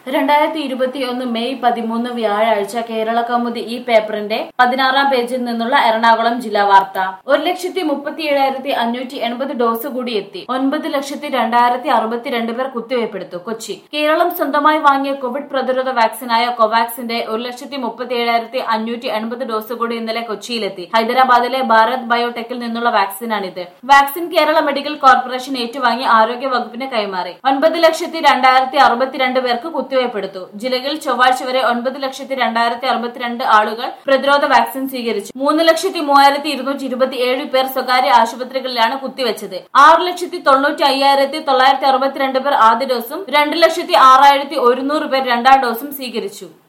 രണ്ടായിരത്തി ഇരുപത്തിയൊന്ന് മെയ് പതിമൂന്ന് വ്യാഴാഴ്ച കേരള കൗമുദി ഈ പേപ്പറിന്റെ പതിനാറാം പേജിൽ നിന്നുള്ള എറണാകുളം ജില്ലാ വാർത്ത ഒരു ലക്ഷത്തി മുപ്പത്തി ഏഴായിരത്തി അഞ്ഞൂറ്റി എൺപത് ഡോസ് കൂടി എത്തി ഒൻപത് ലക്ഷത്തി രണ്ടായിരത്തി അറുപത്തിരണ്ട് പേർ കുത്തിവയ്പ്പെടുത്തു കൊച്ചി കേരളം സ്വന്തമായി വാങ്ങിയ കോവിഡ് പ്രതിരോധ വാക്സിനായ കോവാക്സിന്റെ ഒരു ലക്ഷത്തി മുപ്പത്തി ഏഴായിരത്തി അഞ്ഞൂറ്റി എൺപത് ഡോസ് കൂടി ഇന്നലെ കൊച്ചിയിലെത്തി ഹൈദരാബാദിലെ ഭാരത് ബയോടെക്കിൽ നിന്നുള്ള വാക്സിനാണിത് വാക്സിൻ കേരള മെഡിക്കൽ കോർപ്പറേഷൻ ഏറ്റുവാങ്ങി ആരോഗ്യ വകുപ്പിന് കൈമാറി ഒൻപത് ലക്ഷത്തി രണ്ടായിരത്തി അറുപത്തിരണ്ട് പേർക്ക് കുത്തിവയ്പ്പെടുത്തു ജില്ലയിൽ ചൊവ്വാഴ്ച വരെ ഒൻപത് ലക്ഷത്തി രണ്ടായിരത്തി അറുപത്തിരണ്ട് ആളുകൾ പ്രതിരോധ വാക്സിൻ സ്വീകരിച്ചു മൂന്ന് ലക്ഷത്തി മൂവായിരത്തി ഇരുന്നൂറ്റി ഇരുപത്തി ഏഴ് പേർ സ്വകാര്യ ആശുപത്രികളിലാണ് കുത്തിവെച്ചത് ആറ് ലക്ഷത്തി തൊണ്ണൂറ്റി അയ്യായിരത്തി തൊള്ളായിരത്തി അറുപത്തിരണ്ട് പേർ ആദ്യ ഡോസും രണ്ട് ലക്ഷത്തി ആറായിരത്തി ഒരുന്നൂറ് പേർ രണ്ടാം ഡോസും സ്വീകരിച്ചു